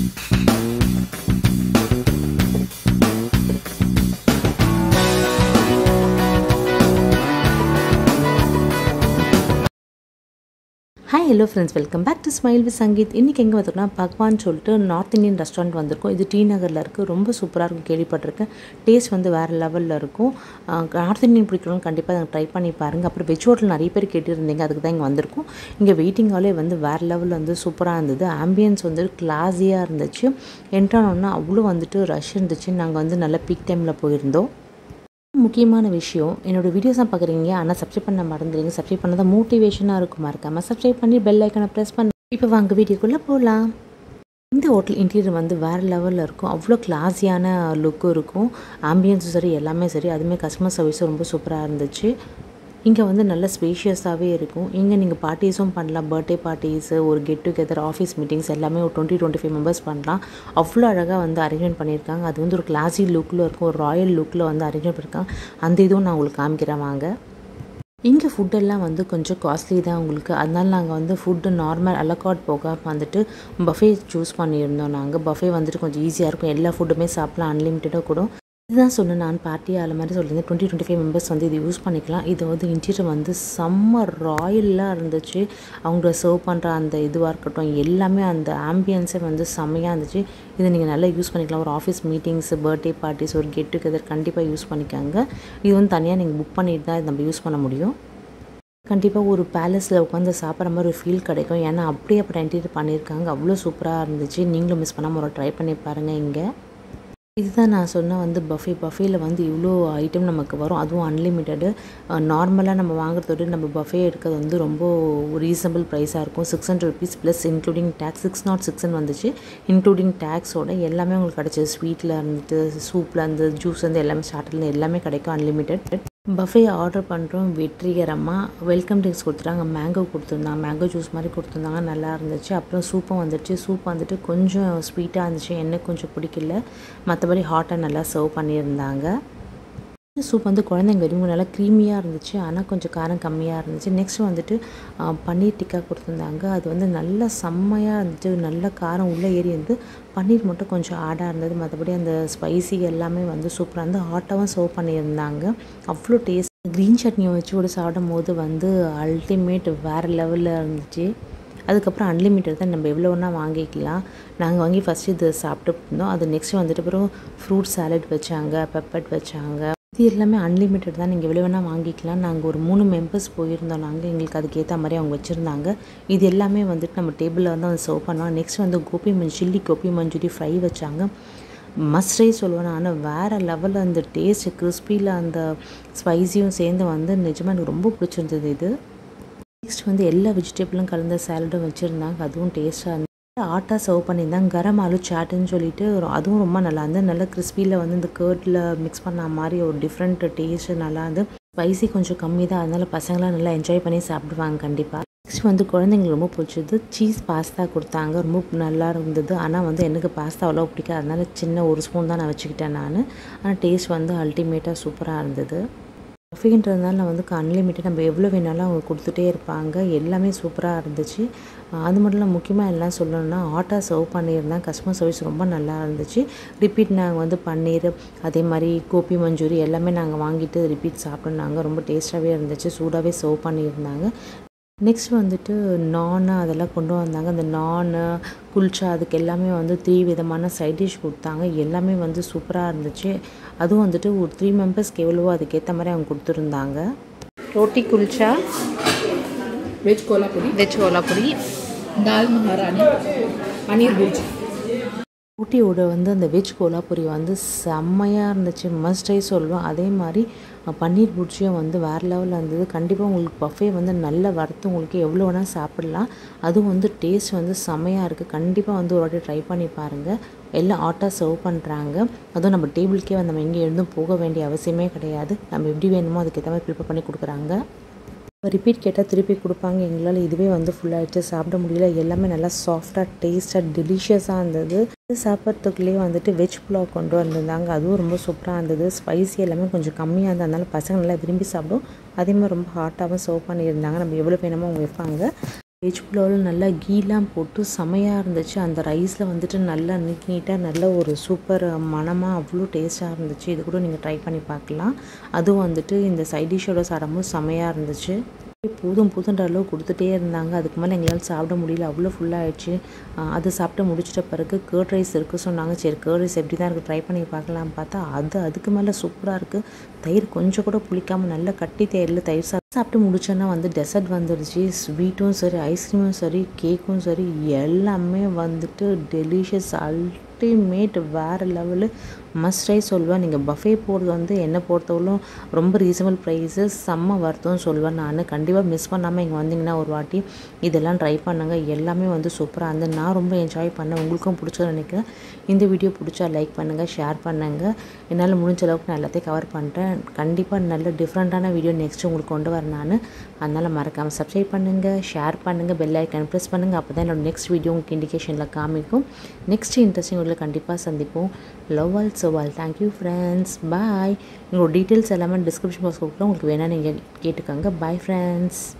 hi hello friends welcome back to Smile with Sangeeth இன்றைக்கி எங்கே வந்திருக்கோம்னா பக்வான் சொல்லிட்டு நார்த் இந்தியன் ரெஸ்டாரண்ட் வந்திருக்கோம் இது டி நகரில் இருக்குது ரொம்ப சூப்பராக இருக்கும் கேள்விப்பட்டிருக்கேன் டேஸ்ட் வந்து வேறு லெவலில் இருக்கும் நார்த் இந்தியன் பிடிக்கிறவங்க கண்டிப்பாக அதை ட்ரை பண்ணி பாருங்கள் அப்புறம் வெஜ் ஹோட்டல் நிறைய பேர் கேட்டுருந்தீங்க அதுக்கு தான் இங்கே வந்திருக்கோம் இங்கே வெயிட்டிங் ஹாலே வந்து வேறு லெவலில் வந்து சூப்பராக இருந்தது ஆம்பியன்ஸ் வந்து கிளாஸியாக இருந்துச்சு என்ட்ரானோன்னா அவ்வளோ வந்துட்டு ரஷ் இருந்துச்சு நாங்கள் வந்து நல்ல பீக் டைமில் போயிருந்தோம் முக்கியமான விஷயம் என்னோடய வீடியோஸாக பார்க்குறீங்க ஆனால் சப்ஸ்கிரைப் பண்ண மறந்துடுங்க சப்ஸ்கிரைப் பண்ணால் மோட்டிவேஷனாக இருக்கும் மறக்காமல் சப்ஸ்கிரைப் பண்ணி பெல் ஐக்கனை ப்ரெஸ் பண்ணி இப்போ வாங்க வீடியோக்குள்ளே போகலாம் இந்த ஹோட்டல் இன்டீரியர் வந்து வேறு லெவலில் இருக்கும் அவ்வளோ கிளாஸியான லுக்கும் இருக்கும் ஆம்பியன்ஸும் சரி எல்லாமே சரி அதுவுமே கஸ்டமர் சர்வீஸும் ரொம்ப சூப்பராக இருந்துச்சு இங்கே வந்து நல்ல ஸ்பேஷியஸாகவே இருக்கும் இங்கே நீங்கள் பார்ட்டிஸும் பண்ணலாம் பர்த்டே பார்ட்டிஸு ஒரு கெட் டுகெதர் ஆஃபீஸ் மீட்டிங்ஸ் எல்லாமே ஒரு டுவெண்ட்டி டுவெண்ட்டி ஃபைவ் மெம்பர்ஸ் பண்ணலாம் அவ்வளோ அழகாக வந்து அரேஞ்ச்மெண்ட் பண்ணியிருக்காங்க அது வந்து ஒரு கிளாஸி லுக்கில் இருக்கும் ஒரு ராயல் லுக்கில் வந்து அரேஞ்ச்மெண்ட் பண்ணியிருக்காங்க அந்த இதுவும் நான் உங்களுக்கு காமிக்கிறேன் வாங்க இங்கே ஃபுட்டெல்லாம் வந்து கொஞ்சம் காஸ்ட்லி தான் உங்களுக்கு அதனால நாங்கள் வந்து ஃபுட்டு நார்மல் அலக்காட் போக வந்துட்டு பஃபே சூஸ் பண்ணியிருந்தோம் நாங்கள் பஃபே வந்துட்டு கொஞ்சம் ஈஸியாக இருக்கும் எல்லா ஃபுட்டுமே சாப்பிட்லாம் அன்லிமிட்டடாக கூட இதுதான் சொன்னேன் நான் பார்ட்டி ஆள் மாதிரி சொல்லியிருந்தேன் டுவெண்ட்டி டுவெண்ட்டி ஃபைவ் மெம்பர்ஸ் வந்து இது யூஸ் பண்ணிக்கலாம் இது வந்து இன்டீரியர் வந்து செம்ம ராயலாக இருந்துச்சு அவங்க சர்வ் பண்ணுற அந்த இதுவாக இருக்கட்டும் எல்லாமே அந்த ஆம்பியன்ஸே வந்து செம்மையாக இருந்துச்சு இதை நீங்கள் நல்லா யூஸ் பண்ணிக்கலாம் ஒரு ஆஃபீஸ் மீட்டிங்ஸ் பர்த்டே பார்ட்டிஸ் ஒரு கெட் டுகெதர் கண்டிப்பாக யூஸ் பண்ணிக்காங்க இது வந்து தனியாக நீங்கள் புக் பண்ணிட்டு தான் நம்ம யூஸ் பண்ண முடியும் கண்டிப்பாக ஒரு பேலஸில் உட்காந்து சாப்பிட்ற மாதிரி ஒரு ஃபீல் கிடைக்கும் ஏன்னா அப்படியே அப்புறம் என்டீரியர் பண்ணியிருக்காங்க அவ்வளோ சூப்பராக இருந்துச்சு நீங்களும் மிஸ் பண்ணாமல் ஒரு ட்ரை பண்ணி பாருங்கள் இங்கே இதுதான் நான் சொன்ன வந்து பஃபே பஃபேயில் வந்து இவ்வளோ ஐட்டம் நமக்கு வரும் அதுவும் அன்லிமிட்டடு நார்மலாக நம்ம வாங்குறதோட நம்ம பஃபே எடுக்கிறது வந்து ரொம்ப ரீசனபிள் ப்ரைஸாக இருக்கும் six hundred rupees plus including tax six not சிக்ஸ்னு வந்துச்சு இன்க்ளூடிங் டேக்ஸோட எல்லாமே உங்களுக்கு கிடச்சிது ஸ்வீட்டில் இருந்துட்டு சூப்பில் இருந்து ஜூஸ் வந்து எல்லாமே ஸ்டார்டர்லேருந்து எல்லாமே கிடைக்கும் அன்லிமிட்டட் பஃபே ஆர்டர் பண்ணுறோம் வெற்றிகரமாக வெல்கம் ட்ரிங்க்ஸ் கொடுத்துட்டாங்க மேங்கோ கொடுத்துருந்தாங்க மேங்கோ ஜூஸ் மாதிரி கொடுத்துருந்தாங்க நல்லா இருந்துச்சு அப்புறம் சூப்பும் வந்துச்சு சூப் வந்துட்டு கொஞ்சம் ஸ்வீட்டாக இருந்துச்சு எனக்கு கொஞ்சம் பிடிக்கல மற்றபடி ஹாட்டாக நல்லா சர்வ் பண்ணியிருந்தாங்க சூப் வந்து குழந்தைங்க விரும்பி நல்லா க்ரீமியாக இருந்துச்சு ஆனால் கொஞ்சம் காரம் கம்மியாக இருந்துச்சு நெக்ஸ்ட் வந்துட்டு பன்னீர் டிக்கா கொடுத்துருந்தாங்க அது வந்து நல்லா செம்மையாக இருந்துச்சு நல்ல காரம் உள்ளே ஏறி இருந்து பன்னீர் மட்டும் கொஞ்சம் ஆடாக இருந்தது மற்றபடி அந்த ஸ்பைசி எல்லாமே வந்து சூப்பராக இருந்து ஹாட்டாகவும் சர்வ் பண்ணியிருந்தாங்க அவ்வளோ டேஸ்ட் க்ரீன் சட்னியை வச்சு கூட சாப்பிடும் போது வந்து அல்டிமேட் வேறு லெவலில் இருந்துச்சு அதுக்கப்புறம் அன்லிமிட்டட் தான் நம்ம எவ்வளோ வேணால் வாங்கிக்கலாம் நாங்கள் வாங்கி ஃபஸ்ட்டு இது சாப்பிட்டு இருந்தோம் அது நெக்ஸ்ட் வந்துட்டு அப்புறம் ஃப்ரூட் சாலட் வச்சாங்க பெப்பட் வச்சாங்க இது எல்லாமே அன்லிமிட்டட் தான் நீங்கள் எவ்வளோ வேணால் வாங்கிக்கலாம் நாங்கள் ஒரு மூணு மெம்பர்ஸ் போயிருந்தோம் நாங்கள் எங்களுக்கு அதுக்கேற்ற மாதிரி அவங்க வச்சுருந்தாங்க இது எல்லாமே வந்துட்டு நம்ம டேபிளில் வந்து அதை சர்வ் பண்ணோம் நெக்ஸ்ட் வந்து கோபி மஞ்சு சில்லி கோபி மஞ்சூரி ஃப்ரை வச்சாங்க மஸ்டே சொல்லுவேன் ஆனால் வேறு லெவலில் அந்த டேஸ்ட் கிறிஸ்பியில் அந்த ஸ்பைஸியும் சேர்ந்து வந்து நிஜமாக எனக்கு ரொம்ப பிடிச்சிருந்தது இது நெக்ஸ்ட் வந்து எல்லா வெஜிடபிளும் கலந்த சாலடும் வச்சுருந்தாங்க அதுவும் டேஸ்ட்டாக இருந்துச்சு ஆட்டா சர்வ் பண்ணியிருந்தாங்க கரம் ஆலு சாட்டுன்னு சொல்லிட்டு அதுவும் ரொம்ப நல்லா இருந்து நல்லா கிறிஸ்பியில் வந்து இந்த கேர்டில் மிக்ஸ் பண்ண மாதிரி ஒரு டிஃப்ரெண்ட் டேஸ்ட் நல்லா இருந்து ஸ்பைசி கொஞ்சம் கம்மி தான் அதனால பசங்களாம் நல்லா என்ஜாய் பண்ணி சாப்பிடுவாங்க கண்டிப்பாக நெக்ஸ்ட் வந்து குழந்தைங்களுக்கு ரொம்ப பிடிச்சது சீஸ் பாஸ்தா கொடுத்தாங்க ரொம்ப நல்லா இருந்தது ஆனால் வந்து எனக்கு பாஸ்தா அவ்வளோ பிடிக்காது அதனால சின்ன ஒரு ஸ்பூன் தான் நான் வச்சுக்கிட்டேன் நான் ஆனால் டேஸ்ட் வந்து அல்டிமேட்டாக சூப்பராக இருந்தது பஃபேன்றதுனால நான் வந்து அன்லிமிட்டட் நம்ம எவ்வளோ வேணாலும் அவங்க கொடுத்துட்டே இருப்பாங்க எல்லாமே சூப்பராக இருந்துச்சு அது மட்டும் இல்லாமல் முக்கியமாக எல்லாம் சொல்லணும்னா ஆட்டா சர்வ் பண்ணியிருந்தேன் கஸ்டமர் சர்வீஸ் ரொம்ப நல்லா இருந்துச்சு ரிப்பீட் நாங்கள் வந்து பன்னீர் அதே மாதிரி கோபி மஞ்சூரி எல்லாமே நாங்கள் வாங்கிட்டு ரிப்பீட் சாப்பிட்னாங்க ரொம்ப டேஸ்ட்டாகவே இருந்துச்சு சூடாகவே சர்வ் பண்ணியிருந்தாங்க நெக்ஸ்ட் வந்துட்டு நானு அதெல்லாம் கொண்டு வந்தாங்க அந்த நானு குல்ச்சா அதுக்கு எல்லாமே வந்து த்ரீ விதமான சைட் டிஷ் கொடுத்தாங்க எல்லாமே வந்து சூப்பராக இருந்துச்சு அதுவும் வந்துட்டு ஒரு த்ரீ மெம்பர்ஸ்க்கு எவ்வளவோ அதுக்கேற்ற மாதிரி அவங்க கொடுத்துருந்தாங்க रोटी कुलचा वेज कोल्हापुरी वेज कोल्हापुरी दाल महारानी पनीर भुर्जी ஊட்டியோட வந்து அந்த வெஜ் கோலாபுரி வந்து செம்மையாக இருந்துச்சு மஸ்டே சொல்லுவோம் அதே மாதிரி பன்னீர் புர்ஜியும் வந்து வேறு லெவலில் இருந்தது கண்டிப்பாக உங்களுக்கு பஃபே வந்து நல்ல வறுத்து உங்களுக்கு எவ்வளோ வேணால் சாப்பிட்லாம் அதுவும் வந்து டேஸ்ட் வந்து செம்மையாக இருக்குது கண்டிப்பாக வந்து ஒரு வாட்டி ட்ரை பண்ணி பாருங்கள் எல்லாம் ஆட்டாக சர்வ் பண்ணுறாங்க அதுவும் நம்ம டேபிளுக்கே வந்து நம்ம எங்கே இருந்தும் போக வேண்டிய அவசியமே கிடையாது நம்ம எப்படி வேணுமோ அதுக்கேற்ற மாதிரி ப்ரிப்பேர் பண்ணி கொடுக்குறாங்க ரிப்பீட் கேட்டால் திருப்பி கொடுப்பாங்க எங்களால் இதுவே வந்து ஃபுல்லாகிடுச்சு சாப்பிட முடியல எல்லாமே நல்லா சாஃப்டாக டேஸ்ட்டாக டெலிஷியஸாக இருந்தது சாப்பிட்றதுக்குள்ளேயே வந்துட்டு வெஜ் புலாவ் கொண்டு வந்திருந்தாங்க அதுவும் ரொம்ப சூப்பராக இருந்தது ஸ்பைசி எல்லாமே கொஞ்சம் கம்மியாக இருந்ததுனால பசங்க நல்லா விரும்பி சாப்பிடும் அதே மாதிரி ரொம்ப ஹாட்டாகவும் சர்வ் பண்ணியிருந்தாங்க நம்ம எவ்வளோ வேணுமோ அவங்க வைப்பாங்க வெஜ் புலாவில் நல்லா கீலாம் போட்டு செமையாக இருந்துச்சு அந்த ரைஸில் வந்துட்டு நல்லா நீட் நீட்டாக நல்ல ஒரு சூப்பர் மணமாக அவ்வளோ டேஸ்ட்டாக இருந்துச்சு இது கூட நீங்கள் ட்ரை பண்ணி பார்க்கலாம் அதுவும் வந்துட்டு இந்த சைட் டிஷ்ஷோட சாடமும் செமையாக இருந்துச்சு போதும் போதுன்ற அளவு கொடுத்துட்டே இருந்தாங்க அதுக்கு மேலே எங்களால் சாப்பிட முடியல அவ்வளோ ஃபுல்லாகிடுச்சு அது சாப்பிட்டு முடிச்சிட்ட பிறகு கேர்ட் ரைஸ் இருக்குது சொன்னாங்க சரி கேர்ட் ரைஸ் எப்படி தான் இருக்குது ட்ரை பண்ணி பார்க்கலாம் பார்த்தா அது அதுக்கு மேலே சூப்பராக இருக்குது தயிர் கொஞ்சம் கூட புளிக்காமல் நல்லா கட்டி தயிரில் தயிர் சாப்பிட்டு சாப்பிட்டு முடிச்சோன்னா வந்து டெசர்ட் வந்துடுச்சு ஸ்வீட்டும் சரி ஐஸ்கிரீமும் சரி கேக்கும் சரி எல்லாமே வந்துட்டு டெலிஷியஸ் அல்டிமேட் வேறு லெவலு மஸ்ட் ட்ரை சொல்லுவேன் நீங்கள் பஃபே போகிறது வந்து என்னை பொறுத்தவரைக்கும் ரொம்ப ரீசனபிள் ப்ரைஸஸ் செம்ம வருத்தம் சொல்லுவேன் நான் கண்டிப்பாக மிஸ் பண்ணாமல் இங்கே வந்தீங்கன்னா ஒரு வாட்டி இதெல்லாம் ட்ரை பண்ணுங்கள் எல்லாமே வந்து சூப்பராக இருந்து நான் ரொம்ப என்ஜாய் பண்ணேன் உங்களுக்கும் பிடிச்சதுன்னு நினைக்கிறேன் இந்த வீடியோ பிடிச்சா லைக் பண்ணுங்கள் ஷேர் பண்ணுங்கள் என்னால் முடிஞ்ச அளவுக்கு நான் எல்லாத்தையும் கவர் பண்ணிட்டேன் கண்டிப்பாக நல்ல டிஃப்ரெண்ட்டான வீடியோ நெக்ஸ்ட் உங்களுக்கு கொண்டு வரேன் நான் அதனால் மறக்காமல் சப்ஸ்கிரைப் பண்ணுங்கள் ஷேர் பண்ணுங்கள் பெல் ஐக்கன் ப்ரெஸ் பண்ணுங்கள் அப்போ தான் என்னோட நெக்ஸ்ட் வீடியோ உங்களுக்கு இண்டிகேஷனில் காமிக்கும் நெக்ஸ்ட் இன்ட்ரெஸ்டிங் வீடியோவில் கண்டிப்பாக சந்திப்போம் love all so all thank you friends bye உங்களோட டீட்டெயில்ஸ் எல்லாமே டிஸ்கிரிப்ஷன் பாக்ஸ் கொடுக்குறோம் உங்களுக்கு வேணால் நீங்கள் கேட்டுக்கோங்க பாய் ஃப்ரெண்ட்ஸ்